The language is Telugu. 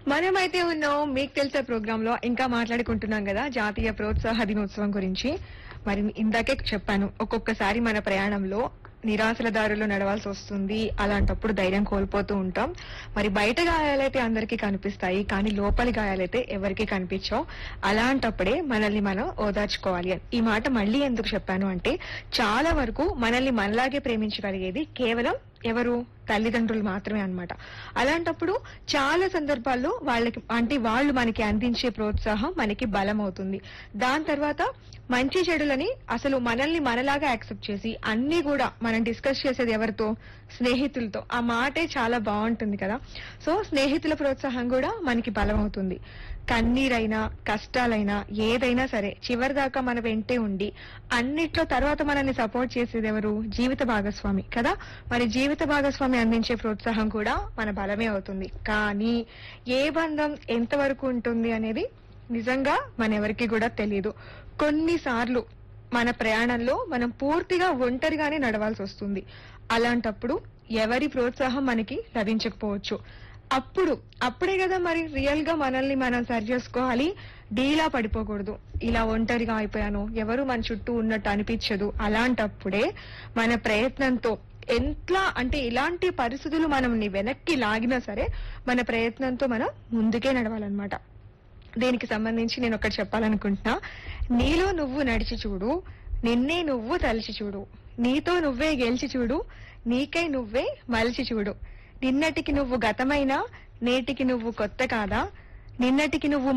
మనమైతే ఉన్నాం మీకు తెలిసే ప్రోగ్రామ్ లో ఇంకా మాట్లాడుకుంటున్నాం కదా జాతీయ ప్రోత్సాహ దినోత్సవం గురించి మరి ఇందాకే చెప్పాను ఒక్కొక్కసారి మన ప్రయాణంలో నిరాశల దారిలో నడవాల్సి వస్తుంది అలాంటప్పుడు ధైర్యం కోల్పోతూ ఉంటాం మరి బయట గాయాలైతే అందరికీ కనిపిస్తాయి కానీ లోపలి గాయాలైతే ఎవరికి కనిపించవు అలాంటప్పుడే మనల్ని మనం ఓదార్చుకోవాలి అని ఈ మాట మళ్ళీ ఎందుకు చెప్పాను అంటే చాలా వరకు మనల్ని మనలాగే ప్రేమించగలిగేది కేవలం ఎవరు తల్లిదండ్రులు మాత్రమే అన్నమాట అలాంటప్పుడు చాలా సందర్భాల్లో వాళ్ళకి అంటే వాళ్ళు మనకి అందించే ప్రోత్సాహం మనకి బలం అవుతుంది దాని తర్వాత మంచి చెడులని అసలు మనల్ని మనలాగా యాక్సెప్ట్ చేసి అన్ని కూడా మనం డిస్కస్ చేసేది ఎవరితో స్నేహితులతో ఆ మాటే చాలా బాగుంటుంది కదా సో స్నేహితుల ప్రోత్సాహం కూడా మనకి బలం అవుతుంది కన్నీరైనా కష్టాలైనా ఏదైనా సరే చివరి దాకా మన వెంటే ఉండి అన్నిట్లో తర్వాత మనల్ని సపోర్ట్ చేసేది ఎవరు జీవిత భాగస్వామి కదా మరి జీవిత భాగస్వామి అందించే ప్రోత్సాహం కూడా మన బలమే అవుతుంది కానీ ఏ బంధం ఎంతవరకు ఉంటుంది అనేది నిజంగా మన ఎవరికి కూడా తెలియదు కొన్నిసార్లు మన ప్రయాణంలో మనం పూర్తిగా ఒంటరిగానే నడవాల్సి వస్తుంది అలాంటప్పుడు ఎవరి ప్రోత్సాహం మనకి లభించకపోవచ్చు అప్పుడు అప్పుడే కదా మరి రియల్ గా మనల్ని మనం సరి చేసుకోవాలి డీలా పడిపోకూడదు ఇలా ఒంటరిగా అయిపోయాను ఎవరు మన చుట్టూ ఉన్నట్టు అనిపించదు అలాంటప్పుడే మన ప్రయత్నంతో ఎంట్లా అంటే ఇలాంటి పరిస్థితులు మనం వెనక్కి లాగినా సరే మన ప్రయత్నంతో మనం ముందుకే నడవాలన్నమాట దీనికి సంబంధించి నేను ఒకటి చెప్పాలనుకుంటున్నా నీలో నువ్వు నడిచి చూడు నిన్నే నువ్వు తలిచి చూడు నీతో నువ్వే గెలిచి చూడు నీకై నువ్వే మలిచి చూడు నిన్నటికి నువ్వు గతమైనా నేటికి నువ్వు కొత్త కాదా నిన్నటికి నువ్వు